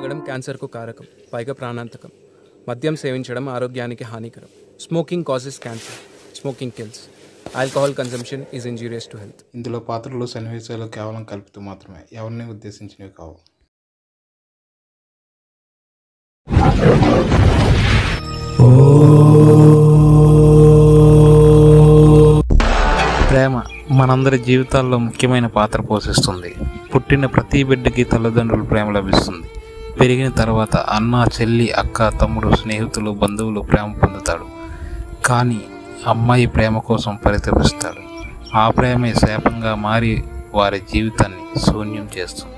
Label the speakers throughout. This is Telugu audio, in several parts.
Speaker 1: తాగడం క్యాన్సర్కు కారకం పైగా ప్రాణాంతకం మద్యం సేవించడం ఆరోగ్యానికి హానికరం smoking causes cancer smoking kills alcohol consumption is injurious to health
Speaker 2: ఇందులో పాత్రలు సన్నివేశాలు కేవలం కల్పితూ మాత్రమే ఎవరిని ఉద్దేశించినవి కావు
Speaker 3: ప్రేమ మనందరి జీవితాల్లో ముఖ్యమైన పాత్ర పోషిస్తుంది పుట్టిన ప్రతి బిడ్డకి తల్లిదండ్రుల ప్రేమ లభిస్తుంది పెరిగిన తర్వాత అన్న చెల్లి అక్క తమ్ముడు స్నేహితులు బంధువులు ప్రేమ పొందుతాడు కానీ అమ్మాయి ప్రేమ కోసం పరితపిస్తాడు ఆ ప్రేమే శాపంగా మారి వారి జీవితాన్ని శూన్యం చేస్తుంది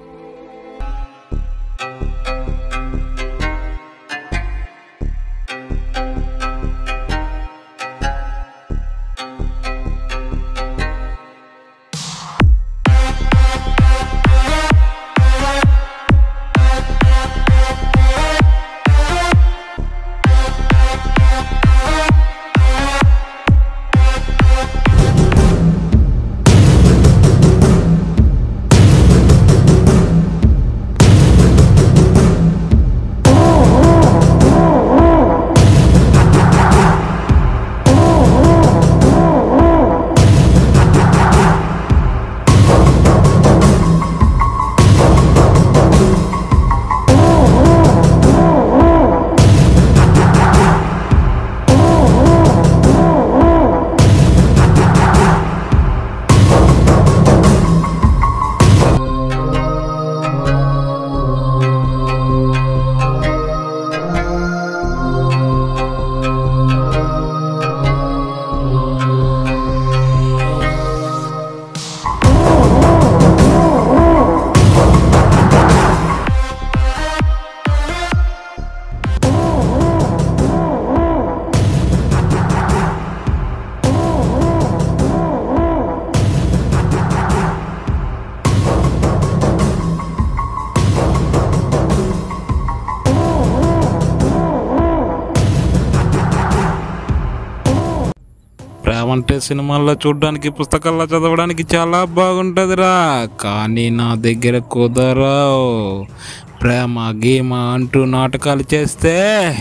Speaker 3: ప్రేమ అంటే సినిమాల్లో చూడడానికి పుస్తకాల్లో చదవడానికి చాలా బాగుంటుందిరా కానీ నా దగ్గర కుదరవు ప్రేమ గీమ అంటూ నాటకాలు చేస్తే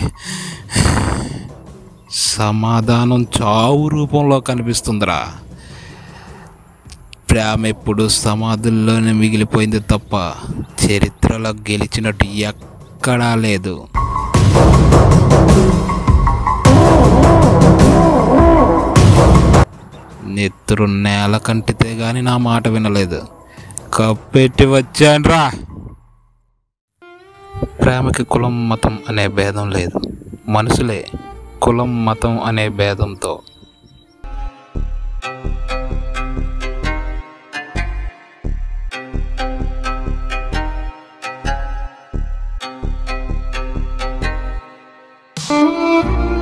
Speaker 3: సమాధానం చావు రూపంలో కనిపిస్తుందిరా ప్రేమ ఎప్పుడు సమాధుల్లోనే మిగిలిపోయింది తప్ప చరిత్రలో గెలిచినట్టు ఎక్కడా లేదు నెత్తురు నేల కంటితే గాని నా మాట వినలేదు కప్పెట్టి వచ్చాన్రా ప్రేమకి కులం మతం అనే భేదం లేదు మనుషులే కులం మతం అనే భేదంతో
Speaker 4: Thank you.